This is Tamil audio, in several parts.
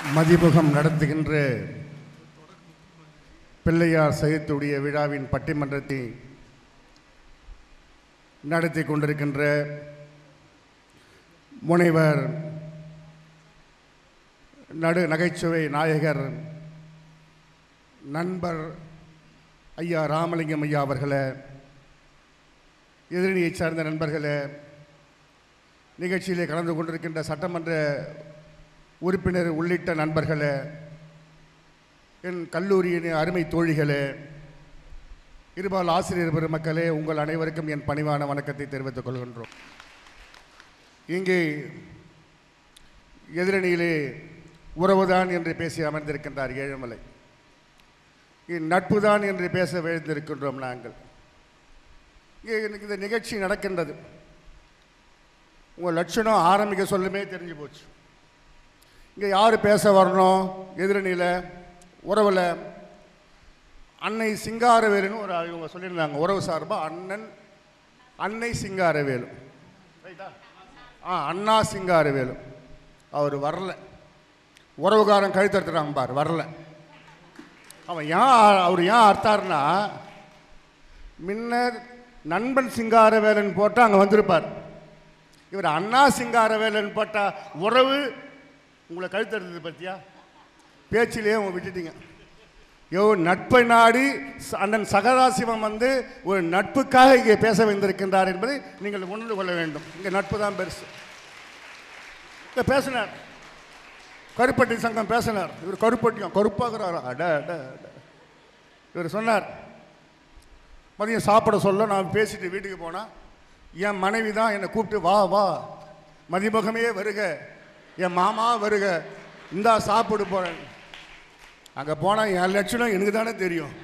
மதிமுகம் நடத்துகின்ற பிள்ளையார் சகித்துடைய விழாவின் பட்டிமன்றத்தை நடத்தி கொண்டிருக்கின்ற முனைவர் நடு நகைச்சுவை நாயகர் நண்பர் ஐயா ராமலிங்கம் ஐயா அவர்களே எதிரணியைச் சார்ந்த நண்பர்களே நிகழ்ச்சியிலே கலந்து கொண்டிருக்கின்ற சட்டமன்ற உறுப்பினர் உள்ளிட்ட நண்பர்களே என் கல்லூரியின் அருமை தோழிகளே இருபால் ஆசிரியர் பெருமக்களே உங்கள் அனைவருக்கும் என் பணிவான வணக்கத்தை தெரிவித்துக் கொள்கின்றோம் இங்கே எதிரணியிலே உறவுதான் என்று பேசி அமர்ந்திருக்கின்றார் ஏழுமலை நட்புதான் என்று பேச விழுந்திருக்கின்றோம் நாங்கள் இங்கே எனக்கு இந்த நிகழ்ச்சி நடக்கின்றது உங்கள் லட்சணம் ஆரம்பிக்க சொல்லுமே தெரிஞ்சு போச்சு இங்கே யார் பேச வரணும் எதிரணியில் உறவில் அன்னை சிங்காரவேலுன்னு ஒரு இவங்க சொல்லியிருந்தாங்க உறவு சார்பாக அண்ணன் அன்னை சிங்காரவேலு ரைட்டா ஆ அண்ணா சிங்காரவேலு அவர் வரல உறவுகாரன் கழுத்தெடுத்துறாங்க பார் வரல அவன் ஏன் அவர் ஏன் அர்த்தாருன்னா முன்னர் நண்பன் சிங்காரவேலன் போட்டால் அங்கே வந்திருப்பார் இவர் அண்ணா சிங்காரவேலன் போட்டா உறவு உங்களை கழுத்தெடுத்தது பற்றியா பேச்சிலேயே உங்க விட்டுட்டீங்க யோ நட்பை நாடி ச- அண்ணன் சகதாசிவம் வந்து ஒரு நட்புக்காக இங்கே பேச வந்திருக்கின்றார் என்பதை நீங்கள் உணர்ந்து கொள்ள வேண்டும் இங்கே நட்பு தான் பெருசு இங்கே பேசினார் கருப்பட்டி சங்கம் பேசினார் இவர் கருப்பட்டியும் கருப்பாகிறாரா அட அட அட இவர் சொன்னார் மதியம் சாப்பிட சொல்ல நான் பேசிட்டு வீட்டுக்கு போனால் என் மனைவி தான் என்னை கூப்பிட்டு வா வா மதிமுகமே வருக என் மாமா வருக இந்தா சாப்பிடு போகிறேன் அங்கே போனால் என் லட்சணம் எனக்கு தானே தெரியும்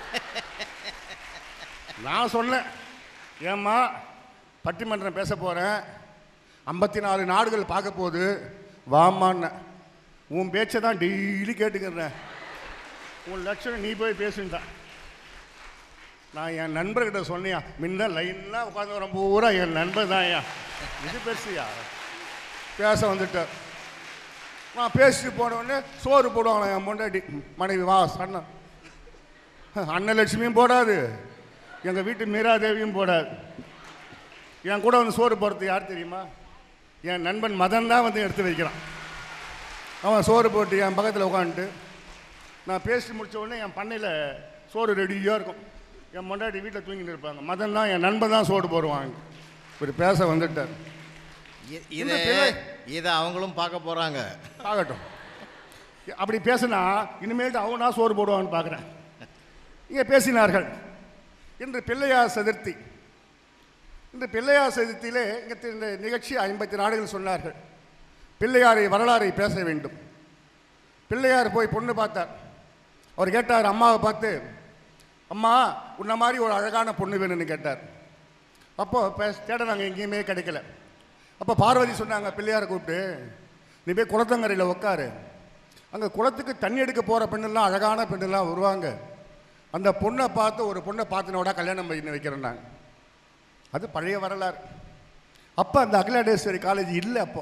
நான் சொன்னேன் ஏம்மா பட்டிமன்றம் பேச போகிறேன் ஐம்பத்தி நாலு நாடுகள் பார்க்க போகுது வாமான்னு உன் பேச்சை தான் டெய்லி கேட்டுக்கிறேன் உன் லட்சணம் நீ போய் பேசுன்ட்டான் நான் என் நண்பர்கிட்ட சொன்னியா முன்ன லைனாக உட்காந்து வர பூரா என் நண்பர் தான் ஐயா இது பெருசுயா பேச வந்துட்டார் நான் பேசிட்டு போன உடனே சோறு போடுவாங்களா என் பொண்டாட்டி மனைவி வா சொன்னேன் அன்னலட்சுமியும் போடாது எங்கள் வீட்டு மீராதேவியும் போடாது என் கூட வந்து சோறு போடுறது யார் தெரியுமா என் நண்பன் மதன் தான் வந்து எடுத்து வைக்கிறான் அவன் சோறு போட்டு என் பக்கத்தில் உட்காந்துட்டு நான் பேசிட்டு முடிச்ச உடனே என் பண்ணையில் சோறு ரெடியாக இருக்கும் என் பொண்டாட்டி வீட்டில் தூங்கிட்டு இருப்பாங்க மதன் தான் என் நண்பன் தான் சோறு போடுவாங்க இவர் பேச வந்துட்டார் இ- இந்த இதை பிள்ளை- இதை அவங்களும் பார்க்க போறாங்க ஆகட்டும் அப்படி பேசினா இனிமேல்ட்டு அவனா சோறு போடுவான்னு பார்க்குறேன் இங்கே பேசினார்கள் இன்று பிள்ளையார் சதுர்த்தி இன்று பிள்ளையார் சதுர்த்தியிலே இங்கே இந்த நிகழ்ச்சி ஐம்பத்தி நாடுகள் சொன்னார்கள் பிள்ளையாரை வரலாறை பேச வேண்டும் பிள்ளையார் போய் பொண்ணு பார்த்தார் அவர் கேட்டார் அம்மாவை பார்த்து அம்மா உன்ன மாதிரி ஒரு அழகான பொண்ணு வேணும்னு கேட்டார் அப்போ பேச தேட நாங்கள் எங்கேயுமே கிடைக்கல அப்போ பார்வதி சொன்னாங்க பிள்ளையாரை கூப்பிட்டு நீ போய் குளத்தங்கரையில் உட்காரு அங்கே குளத்துக்கு தண்ணி எடுக்க போகிற பெண்ணெல்லாம் அழகான பெண்ணெல்லாம் வருவாங்க அந்த பொண்ணை பார்த்து ஒரு பொண்ணை பார்த்தினோட கல்யாணம் பண்ணி வைக்கிறேன் அது பழைய வரலாறு அப்போ அந்த அகிலாண்டேஸ்வரி காலேஜ் இல்லை அப்போ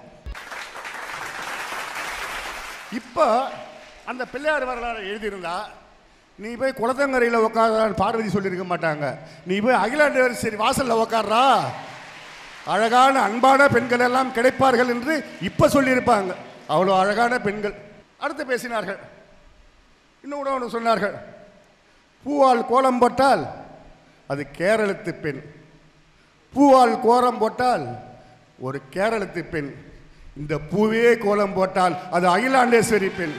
இப்போ அந்த பிள்ளையார் வரலாறு எழுதியிருந்தா நீ போய் குளத்தங்கரையில் உட்காரான்னு பார்வதி சொல்லியிருக்க மாட்டாங்க நீ போய் அகிலாண்டேஸ்வரி வாசலில் உட்கார்றா அழகான அன்பான பெண்கள் எல்லாம் கிடைப்பார்கள் என்று இப்போ சொல்லியிருப்பாங்க அவ்வளோ அழகான பெண்கள் அடுத்து பேசினார்கள் இன்னும் ஒன்று சொன்னார்கள் பூவால் கோலம் போட்டால் அது கேரளத்து பெண் பூவால் கோலம் போட்டால் ஒரு கேரளத்து பெண் இந்த பூவே கோலம் போட்டால் அது அகிலாண்டேஸ்வரி பெண்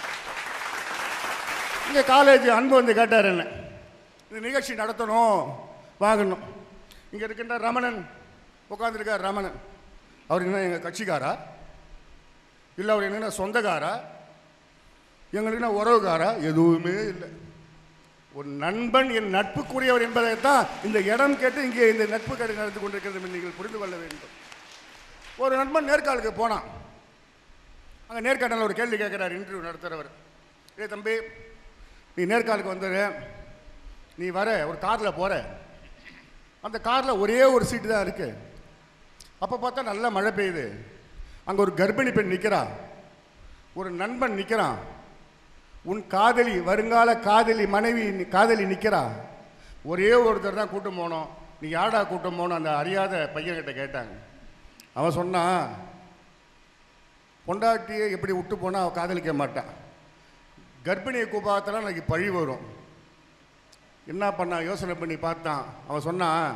இங்கே காலேஜ் அன்பு வந்து கேட்டார் என்ன இந்த நிகழ்ச்சி நடத்தணும் வாங்கணும் இங்கே இருக்கின்ற ரமணன் உட்காந்துருக்கார் ரமணன் அவர் என்ன எங்கள் கட்சிக்காரா இல்லை அவர் என்ன சொந்தக்காரா எங்களுக்கு என்ன உறவுக்காரா எதுவுமே இல்லை ஒரு நண்பன் என் நட்புக்குரியவர் என்பதைத்தான் இந்த இடம் கேட்டு இங்கே இந்த நட்பு கடை நடந்து கொண்டிருக்கிறது என்று நீங்கள் புரிந்து கொள்ள வேண்டும் ஒரு நண்பன் நேர்காலுக்கு போனான் அங்கே நேர்காணல ஒரு கேள்வி கேட்குறார் இன்டர்வியூ நடத்துகிறவர் ஏ தம்பி நீ நேர்காலுக்கு வந்துடு நீ வர ஒரு காரில் போகிற அந்த காரில் ஒரே ஒரு சீட்டு தான் இருக்கு அப்போ பார்த்தா நல்லா மழை பெய்யுது அங்கே ஒரு கர்ப்பிணி பெண் நிற்கிறா ஒரு நண்பன் நிற்கிறான் உன் காதலி வருங்கால காதலி மனைவி நி- காதலி நிற்கிறா ஒரே ஒருத்தர் தான் கூட்டம் போனோம் நீ யாடா கூட்டம் போனோம் அந்த அறியாத பையன்கிட்ட கேட்டாங்க அவன் சொன்னான் பொண்டாட்டியை எப்படி விட்டு போனால் அவள் காதலிக்க மாட்டான் கர்ப்பிணியை கூப்பாத்தலாம் எனக்கு பழி வரும் என்ன பண்ணா யோசனை பண்ணி பார்த்தான் அவன் சொன்னான்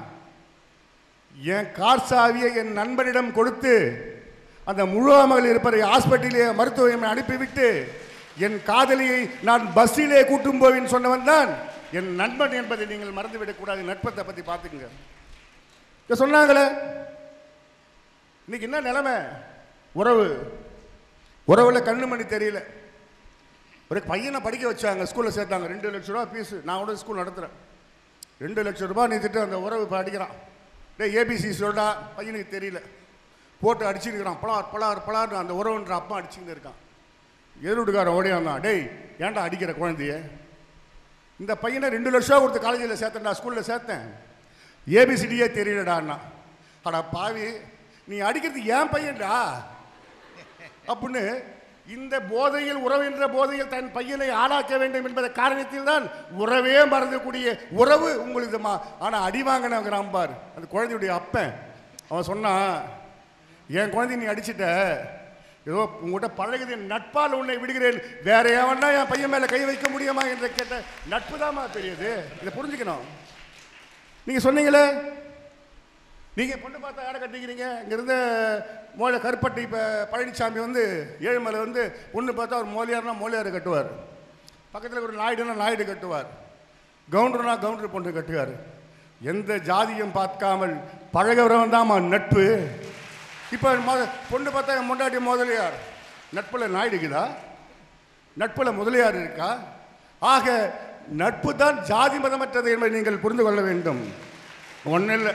என் கார் சாவியை என் நண்பனிடம் கொடுத்து அந்த முழுவாமல் இருப்பதை ஹாஸ்பிட்டலே மருத்துவமனை அனுப்பிவிட்டு என் காதலியை நான் பஸ்ஸிலே கூட்டும் போவேன்னு சொன்னவன் தான் என் நண்பன் என்பதை நீங்கள் மறந்துவிடக்கூடாது நட்பத்தை பற்றி பார்த்துக்குங்க இதை சொன்னாங்களே இன்னைக்கு என்ன நிலைமை உறவு உறவுல கண்ணு மணி தெரியல ஒரு பையனை படிக்க வச்சாங்க ஸ்கூலில் சேர்த்தாங்க ரெண்டு லட்ச ரூபா ஃபீஸு நான் கூட ஸ்கூல் நடத்துகிறேன் ரெண்டு லட்ச ரூபாய் நீத்திட்டு அந்த உறவு படிக்கிறான் டேய் ஏபிசி சொல்டா பையனுக்கு தெரியல போட்டு அடிச்சுருக்கிறான் பலார் பலார் பலார் அந்த உறவுன்ற அப்பா அடிச்சுக்கிட்டு இருக்கான் எதிர்வீட்டுக்காரன் ஓடி வந்தான் டேய் ஏன்டா அடிக்கிற குழந்தைய இந்த பையனை ரெண்டு லட்ச ரூபா கொடுத்து காலேஜில் சேர்த்தேன்டா ஸ்கூலில் சேர்த்தேன் ஏபிசிடியே தெரியலடான்னா அடா பாவி நீ அடிக்கிறது ஏன் பையன்டா அப்படின்னு இந்த போதையில் உறவு என்ற போதையில் தன் பையனை ஆளாக்க வேண்டும் என்பத காரணத்தில் தான் உறவே மறந்தக்கூடிய உறவு உங்களுக்கு ஆனால் அடி வாங்கினவங்கிறான் பார் அந்த குழந்தையுடைய அப்பன் அவன் சொன்னான் என் குழந்தை நீ அடிச்சிட்ட ஏதோ உங்கள்கிட்ட பழகுது என் நட்பால் உன்னை விடுகிறேன் வேற எவனா என் பையன் மேலே கை வைக்க முடியுமா என்று கேட்ட நட்பு தாம்மா பெரியது இதை புரிஞ்சுக்கணும் நீங்கள் சொன்னீங்களே நீங்கள் பொண்ணு பார்த்தா யாரை கட்டிக்கிறீங்க இங்கேருந்து மோல கருப்பட்டி இப்போ பழனிசாமி வந்து ஏழுமலை வந்து பொண்ணு பார்த்தா ஒரு மோலியார்னா மோலியார் கட்டுவார் பக்கத்தில் ஒரு நாயுடுனா நாயுடு கட்டுவார் கவுண்டர்னா கவுண்டர் பொண்ணு கட்டுவார் எந்த ஜாதியும் பார்க்காமல் பழகிறவன் தான் நட்பு இப்போ மொ பொண்ணு பார்த்தா என் முண்டாட்டி முதலியார் நட்பில் நாயுடுக்குதா நட்பில் முதலியார் இருக்கா ஆக நட்பு தான் ஜாதி மதமற்றது என்பதை நீங்கள் புரிந்து கொள்ள வேண்டும் ஒன்றும் இல்லை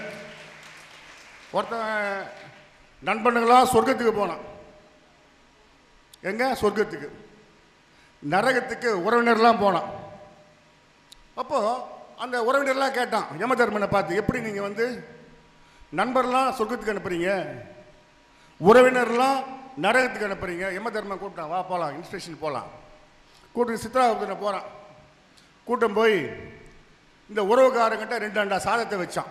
ஒருத்தன் நண்பனுங்களாம் சொர்க்கத்துக்கு போனான் எங்க சொர்க்கத்துக்கு நரகத்துக்கு உறவினர்லாம் போனான் அப்போ அந்த உறவினர்லாம் கேட்டான் யமதர்மனை பார்த்து எப்படி நீங்கள் வந்து நண்பர்லாம் சொர்க்கத்துக்கு அனுப்புறீங்க உறவினர்லாம் நரகத்துக்கு அனுப்புறீங்க யமதர்மன் கூப்பிட்டான் வா போகலாம் இன்ஸ்டேஷன் போகலாம் கூட்டு சித்ராவுக்கு போகிறான் கூட்டம் போய் இந்த உறவுக்காரங்கிட்ட ரெண்டு அண்டா சாதத்தை வச்சான்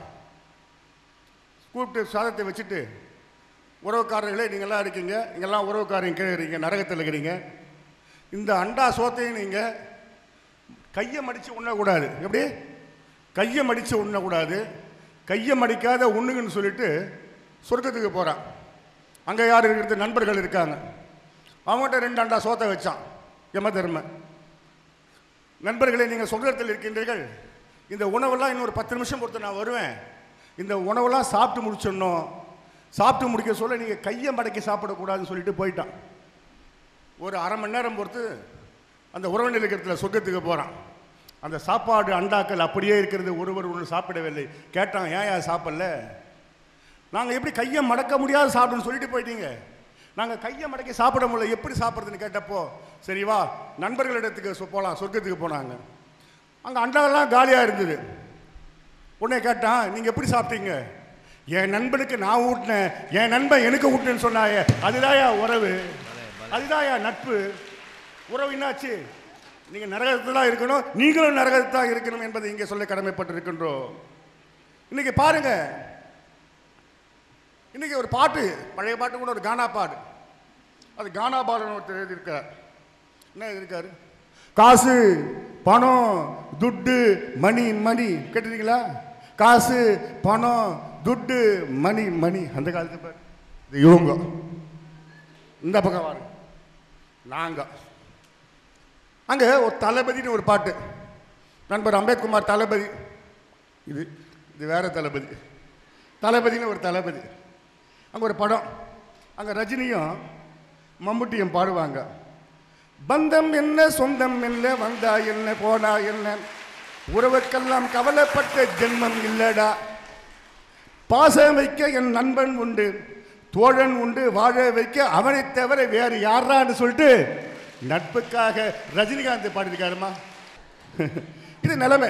கூப்பிட்டு சாதத்தை வச்சுட்டு உறவுக்காரர்களே நீங்கள்லாம் இருக்கீங்க இங்கெல்லாம் உறவுக்காரங்க கீழே இருக்கீங்க நரகத்தில் இருக்கிறீங்க இந்த அண்டா சோத்தையும் நீங்கள் கையை மடித்து உண்ணக்கூடாது எப்படி கையை மடித்து உண்ணக்கூடாது கையை மடிக்காத உண்ணுங்கன்னு சொல்லிட்டு சொர்க்கத்துக்கு போகிறான் அங்கே யார் இருக்கிறது நண்பர்கள் இருக்காங்க அவங்ககிட்ட ரெண்டு அண்டா சோத்தை வச்சான் யம தர்மன் நண்பர்களே நீங்கள் சொர்க்கத்தில் இருக்கின்றீர்கள் இந்த உணவெல்லாம் இன்னொரு பத்து நிமிஷம் பொறுத்து நான் வருவேன் இந்த உணவெல்லாம் சாப்பிட்டு முடிச்சிடணும் சாப்பிட்டு முடிக்க சொல்ல நீங்கள் கையை மடக்கி சாப்பிடக்கூடாதுன்னு சொல்லிட்டு போயிட்டான் ஒரு அரை மணி நேரம் பொறுத்து அந்த உறவினர் இருக்கிறதுல சொர்க்கத்துக்கு போகிறான் அந்த சாப்பாடு அண்டாக்கள் அப்படியே இருக்கிறது ஒருவர் ஒன்று சாப்பிடவில்லை கேட்டான் ஏன் ஏன் சாப்பிடல நாங்கள் எப்படி கையை மடக்க முடியாது சாப்பிடுன்னு சொல்லிட்டு போயிட்டீங்க நாங்கள் கையை மடக்கி சாப்பிட முடியல எப்படி சாப்பிட்றதுன்னு கேட்டப்போ சரி வா நண்பர்களிடத்துக்கு சொ- போகலாம் சொர்க்கத்துக்கு போனாங்க அங்கே அண்டாவெல்லாம் காலியாக இருந்தது உடனே கேட்டான் நீங்கள் எப்படி சாப்பிட்டீங்க என் நண்பனுக்கு நான் ஊட்டினேன் என் நண்பன் எனக்கு ஊட்டினேன்னு சொன்னாயே அதுதாயா உறவு அதுதாயா நட்பு உறவு என்னாச்சு நீங்கள் நரகத்தில் தான் இருக்கணும் நீங்களும் நரகத்தில் தான் இருக்கணும் என்பதை இங்கே சொல்ல கடமைப்பட்டிருக்கின்றோம் இன்னைக்கு பாருங்க இன்னைக்கு ஒரு பாட்டு பழைய பாட்டு கூட ஒரு கானா பாடு அது கானா பாலன் ஒருத்தர் எழுதியிருக்கார் என்ன எழுதியிருக்காரு காசு பணம் துட்டு மணி மணி கேட்டிருக்கீங்களா காசு பணம் துட்டு மணி மணி அந்த காலத்து பாரு இது இவங்க இந்த பக்கம் வாரு நாங்க அங்கே ஒரு தளபதினு ஒரு பாட்டு நண்பர் அம்பேத்குமார் தளபதி இது இது வேற தளபதி தளபதினு ஒரு தளபதி அங்கே ஒரு படம் அங்கே ரஜினியும் மம்முட்டியும் பாடுவாங்க பந்தம் என்ன சொந்தம் என்ன வந்தா என்ன போனா என்ன உறவுக்கெல்லாம் கவலைப்பட்ட ஜென்மம் இல்லடா பாசம் வைக்க என் நண்பன் உண்டு தோழன் உண்டு வாழ வைக்க அவனை தவிர வேறு யாரான்னு சொல்லிட்டு நட்புக்காக ரஜினிகாந்த் பாடியிருக்காருமா இது நிலைமை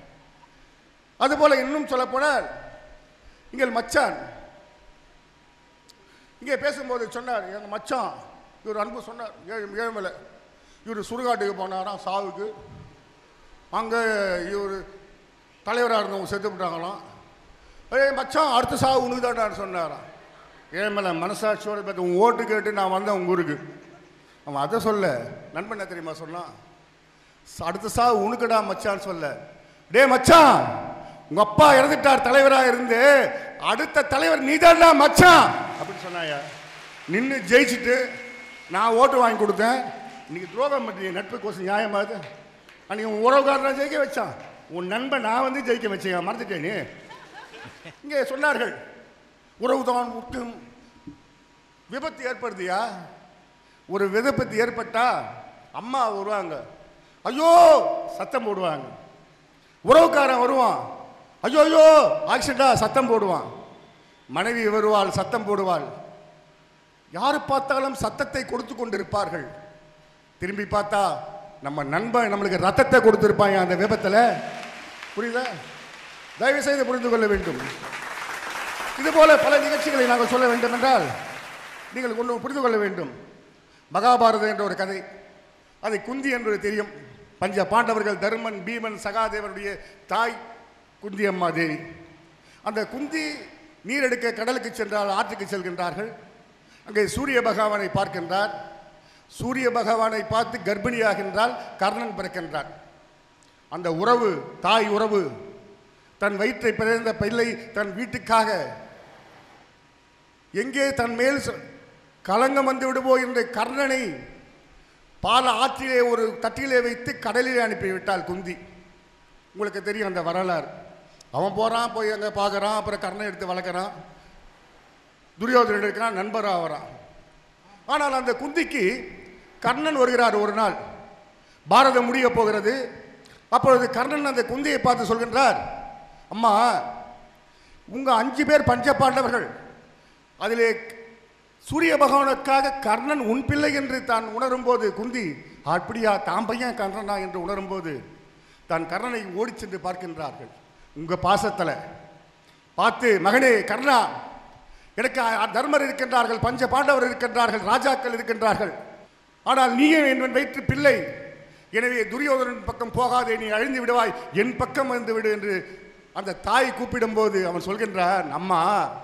அதுபோல இன்னும் சொல்ல போனால் எங்கள் மச்சான் இங்கே பேசும்போது சொன்னார் எங்கள் மச்சான் இவர் அன்பு சொன்னார் ஏழு ஏழுமலை இவர் சுடுகாட்டுக்கு போனாராம் சாவுக்கு அங்கே இவர் தலைவராக இருந்தவங்க செத்து விட்டாங்களாம் ஏய் மச்சான் அடுத்த சாவு உனக்கு தான்டான்னு சொன்னாராம் ஏழுமலை மனசாட்சியோட பார்த்து உன் ஓட்டு கேட்டு நான் வந்தேன் உங்கள் ஊருக்கு அவன் அதை சொல்ல நண்பன் என்ன தெரியுமா சொன்னான் அடுத்த சாவு உனக்குடா மச்சான்னு சொல்ல டேய் மச்சான் உங்க அப்பா இறந்துட்டார் தலைவரா இருந்து அடுத்த தலைவர் நீதான்டா மச்சான் அப்படின்னு சொன்னாயா நின்று ஜெயிச்சுட்டு நான் ஓட்டு வாங்கி கொடுத்தேன் இன்னைக்கு துரோகம் பண்றீங்க நட்பு கோசம் நியாயமா அது அன்னைக்கு உன் உறவுக்காரனை ஜெயிக்க வச்சான் உன் நண்பன் நான் வந்து ஜெயிக்க வச்சேன் மறந்துட்டேன் நீ இங்கே சொன்னார்கள் உறவு தான் முற்றும் விபத்து ஏற்படுதியா ஒரு விபத்து ஏற்பட்டா அம்மா வருவாங்க ஐயோ சத்தம் போடுவாங்க உறவுக்காரன் வருவான் ஐயோ ஐயோ ஆக்சிடென்டா சத்தம் போடுவான் மனைவி வருவாள் சத்தம் போடுவாள் யாரு பார்த்தாலும் சத்தத்தை கொடுத்து கொண்டிருப்பார்கள் திரும்பி பார்த்தா நம்ம நண்பன் நம்மளுக்கு ரத்தத்தை கொடுத்திருப்பாங்க அந்த விபத்துல புரியுதா தயவு செய்து புரிந்து கொள்ள வேண்டும் இது போல பல நிகழ்ச்சிகளை நாங்கள் சொல்ல வேண்டும் என்றால் நீங்கள் ஒன்று புரிந்து கொள்ள வேண்டும் மகாபாரதம் என்ற ஒரு கதை அதை குந்தி என்பது தெரியும் பஞ்ச பாண்டவர்கள் தருமன் பீமன் சகாதேவனுடைய தாய் குந்தி அம்மா தேவி அந்த குந்தி நீர் எடுக்க கடலுக்கு சென்றால் ஆற்றுக்கு செல்கின்றார்கள் அங்கே சூரிய பகவானை பார்க்கின்றார் சூரிய பகவானை பார்த்து கர்ப்பிணியாகின்றால் கர்ணன் பிறக்கின்றார் அந்த உறவு தாய் உறவு தன் வயிற்றை பிறந்த பிள்ளை தன் வீட்டுக்காக எங்கே தன் மேல் ச- களங்கம் வந்து விடுவோ என்ற கர்ணனை பால ஆற்றிலே ஒரு தட்டிலே வைத்து கடலிலே அனுப்பிவிட்டாள் குந்தி உங்களுக்கு தெரியும் அந்த வரலாறு அவன் போகிறான் போய் அங்கே பார்க்குறான் அப்புறம் கர்ணன் எடுத்து வளர்க்குறான் துரியோதனன் இருக்கிறான் நண்பராக வரான் ஆனால் அந்த குந்திக்கு கர்ணன் வருகிறார் ஒரு நாள் பாரதம் முடிய போகிறது அப்பொழுது கர்ணன் அந்த குந்தியை பார்த்து சொல்கின்றார் அம்மா உங்க அஞ்சு பேர் பஞ்ச பாண்டவர்கள் அதிலே சூரிய பகவானுக்காக கர்ணன் உன் பிள்ளை என்று தான் உணரும்போது குந்தி அப்படியா தாம் பையன் கர்ணனா என்று உணரும்போது தான் கர்ணனை ஓடிச் சென்று பார்க்கின்றார்கள் உங்க பாசத்துல பார்த்து மகனே கர்ணா எனக்கு அ- தர்மர் இருக்கின்றார்கள் பஞ்ச பாண்டவர் இருக்கின்றார்கள் ராஜாக்கள் இருக்கின்றார்கள் ஆனால் நீயே என் வயிற்று பிள்ளை எனவே துரியோதனன் பக்கம் போகாதே நீ அழிந்து விடுவாய் என் பக்கம் வந்து விடு என்று அந்த தாய் கூப்பிடும்போது அவன் சொல்கின்றான் அம்மா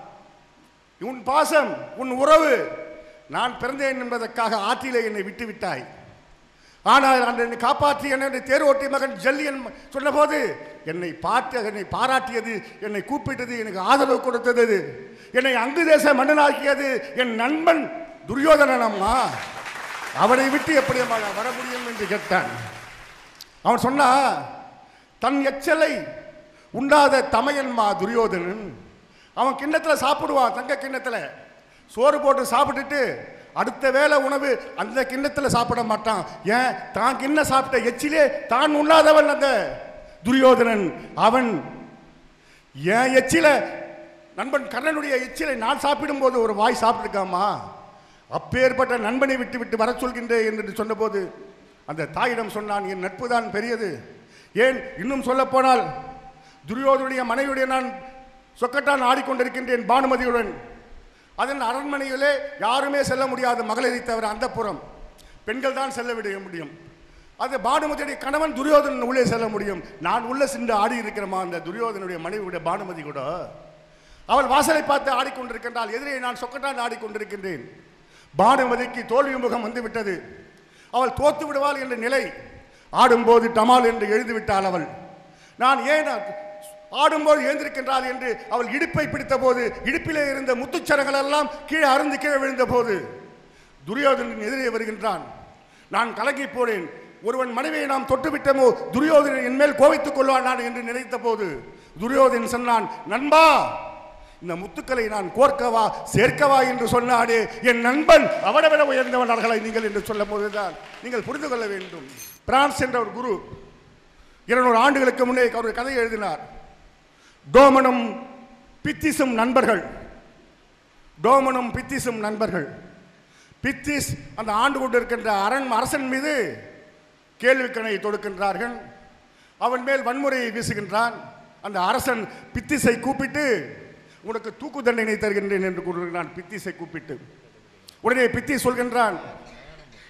உன் பாசம் உன் உறவு நான் பிறந்தேன் என்பதற்காக ஆற்றிலே என்னை விட்டு விட்டாய் ஆனால் அந்த என்னை காப்பாற்றி என்னை தேரோட்டி மகன் ஜல்லியன் சொன்னபோது என்னை பாட்டு என்னை பாராட்டியது என்னை கூப்பிட்டது எனக்கு ஆதரவு கொடுத்தது என்னை அங்கு தேச மன்னனாக்கியது என் நண்பன் துரியோதனன் அம்மா அவனை விட்டு எப்படி அம்மா நான் வர முடியும் என்று கேட்டான் அவன் சொன்னா தன் எச்சலை உண்டாத தமையன்மா துரியோதனன் அவன் கிண்ணத்துல சாப்பிடுவான் தங்க கிண்ணத்துல சோறு போட்டு சாப்பிட்டுட்டு அடுத்த வேளை உணவு அந்த கிண்ணத்துல சாப்பிட மாட்டான் ஏன் தான் கிண்ண சாப்பிட்ட எச்சிலே தான் உண்ணாதவன் அந்த துரியோதனன் அவன் ஏன் எச்சில நண்பன் கர்ணனுடைய எச்சிலை நான் சாப்பிடும்போது ஒரு வாய் சாப்பிட்டுருக்காமா அப்பேற்பட்ட நண்பனை விட்டு விட்டு வர சொல்கின்றேன் என்று சொன்னபோது அந்த தாயிடம் சொன்னான் என் நட்பு தான் பெரியது ஏன் இன்னும் சொல்ல போனால் துரியோதனுடைய மனைவியுடைய நான் சொக்கட்டான் ஆடிக்கொண்டிருக்கின்றேன் பானுமதியுடன் அதன் அரண்மனையிலே யாருமே செல்ல முடியாது மகளிரை தவிர அந்த புறம் பெண்கள் தான் செல்ல விட முடியும் அது பானுமதியுடைய கணவன் துரியோதனன் உள்ளே செல்ல முடியும் நான் உள்ள சென்று ஆடி இருக்கிறமா அந்த துரியோதனுடைய மனைவியுடைய பானுமதி கூட அவள் வாசலை பார்த்து ஆடிக்கொண்டிருக்கின்றாள் எதிரே நான் சொக்கட்டான் ஆடிக்கொண்டிருக்கின்றேன் பானுமதிக்கு தோல்வி முகம் வந்து விட்டது அவள் தோத்து விடுவாள் என்ற நிலை ஆடும்போது டமால் என்று எழுந்து விட்டாள் அவள் நான் ஏன் ஆடும்போது எழுந்திருக்கின்றாள் என்று அவள் இடுப்பை பிடித்த போது இடுப்பிலே இருந்த முத்துச்சரங்கள் எல்லாம் கீழே அருந்து கீழே விழுந்த போது துரியோதனன் எதிரே வருகின்றான் நான் கலங்கி போனேன் ஒருவன் மனைவியை நாம் தொட்டுவிட்டமோ துரியோதனன் என் மேல் கோவித்துக் கொள்வான் நான் என்று நினைத்த போது துரியோதனன் சொன்னான் நண்பா இந்த முத்துக்களை நான் கோர்க்கவா சேர்க்கவா என்று சொன்னானே என் நண்பன் அவனை விட உயர்ந்தவனார்களை நீங்கள் என்று சொல்லும் போதுதான் நீங்கள் புரிந்து கொள்ள வேண்டும் பிரான்ஸ் என்ற ஒரு குரு இருநூறு ஆண்டுகளுக்கு முன்னே அவர் ஒரு கதை எழுதினார் டோமனும் பித்திசும் நண்பர்கள் டோமனும் பித்திசும் நண்பர்கள் பித்திஸ் அந்த ஆண்டு கொண்டிருக்கின்ற அரண் அரசன் மீது கேள்விக்கணை தொடுக்கின்றார்கள் அவன் மேல் வன்முறையை வீசுகின்றான் அந்த அரசன் பித்திஸை கூப்பிட்டு உனக்கு தூக்கு தண்டனை தருகின்றேன் என்று கூறுகிறான் பித்திஸை கூப்பிட்டு உடனே பித்தி சொல்கின்றான்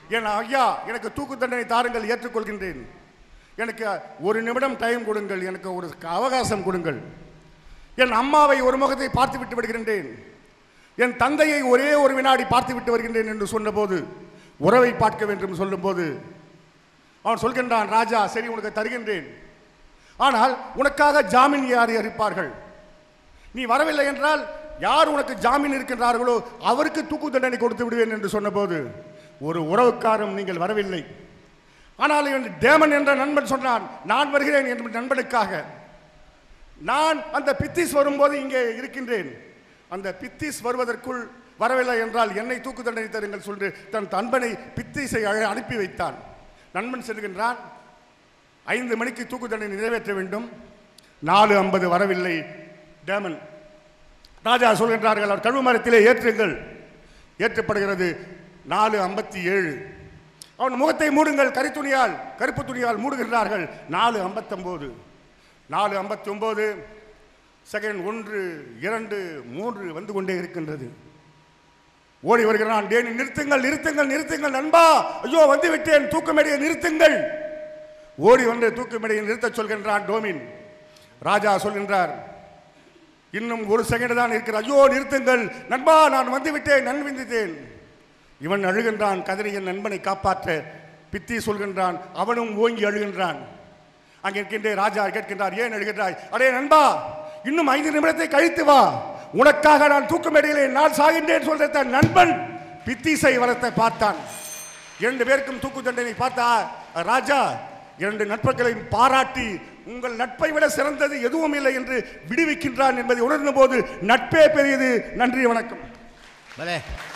என் ஐயா எனக்கு தூக்கு தண்டனை தாருங்கள் ஏற்றுக்கொள்கின்றேன் எனக்கு ஒரு நிமிடம் டைம் கொடுங்கள் எனக்கு ஒரு அவகாசம் கொடுங்கள் என் அம்மாவை ஒரு முகத்தை பார்த்து விட்டு விடுகின்றேன் என் தந்தையை ஒரே ஒரு வினாடி பார்த்து விட்டு வருகின்றேன் என்று சொன்னபோது உறவை பார்க்க வேண்டும் சொல்லும்போது அவன் சொல்கின்றான் ராஜா சரி உனக்கு தருகின்றேன் ஆனால் உனக்காக ஜாமீன் யார் அளிப்பார்கள் நீ வரவில்லை என்றால் யார் உனக்கு ஜாமீன் இருக்கின்றார்களோ அவருக்கு தூக்கு தண்டனை கொடுத்து விடுவேன் என்று சொன்னபோது ஒரு உறவுக்காரும் நீங்கள் வரவில்லை ஆனால் என் டேமன் என்ற நண்பன் சொன்னான் நான் வருகிறேன் என் நண்பனுக்காக நான் அந்த பித்திஸ் வரும்போது இங்கே இருக்கின்றேன் அந்த பித்திஸ் வருவதற்குள் வரவில்லை என்றால் என்னை தூக்கு தண்டனை தருங்கள் சொல்லி தன் நண்பனை பித்திஸை அழ- அனுப்பி வைத்தான் நண்பன் செல்கின்றான் ஐந்து மணிக்கு தூக்கு தண்டனை நிறைவேற்ற வேண்டும் நாலு ஐம்பது வரவில்லை டேமன் ராஜா சொல்கின்றார்கள் அவர் கழுமரத்திலே ஏற்றுங்கள் ஏற்றப்படுகிறது நாலு ஐம்பத்தி ஏழு அவன் முகத்தை மூடுங்கள் கரித்துணியால் கருப்பு துணியால் மூடுகின்றார்கள் நாலு ஐம்பத்தொம்போது நாலு ஐம்பத்தி ஒம்பது செகண்ட் ஒன்று இரண்டு மூன்று வந்து கொண்டே இருக்கின்றது ஓடி வருகிறான் டேனி நிறுத்துங்கள் நிறுத்துங்கள் நிறுத்துங்கள் நண்பா ஐயோ வந்து விட்டேன் தூக்கமேடையை நிறுத்துங்கள் ஓடி வந்து தூக்கமேடையை நிறுத்தச் சொல்கின்றான் டோமின் ராஜா சொல்கின்றார் இன்னும் ஒரு செகண்ட் தான் இருக்கிறது ஐயோ நிறுத்துங்கள் நண்பா நான் வந்து விட்டேன் நன்விந்தேன் இவன் அழுகின்றான் கதிரையின் நண்பனை காப்பாற்ற பித்தி சொல்கின்றான் அவனும் ஓங்கி அழுகின்றான் அங்கே இருக்கின்ற ராஜா கேட்கின்றார் ஏன் அழுகின்றாய் அடே நண்பா இன்னும் ஐந்து நிமிடத்தை கழித்து வா உனக்காக நான் தூக்கமேடையிலே நான் சாகின்றேன் சொல்ற தன் நண்பன் பித்திசை வரத்தை பார்த்தான் இரண்டு பேருக்கும் தூக்கு தண்டனை பார்த்தா ராஜா இரண்டு நட்புகளையும் பாராட்டி உங்கள் நட்பை விட சிறந்தது எதுவும் இல்லை என்று விடுவிக்கின்றான் என்பதை உணர்ந்த போது நட்பே பெரியது நன்றி வணக்கம் பலே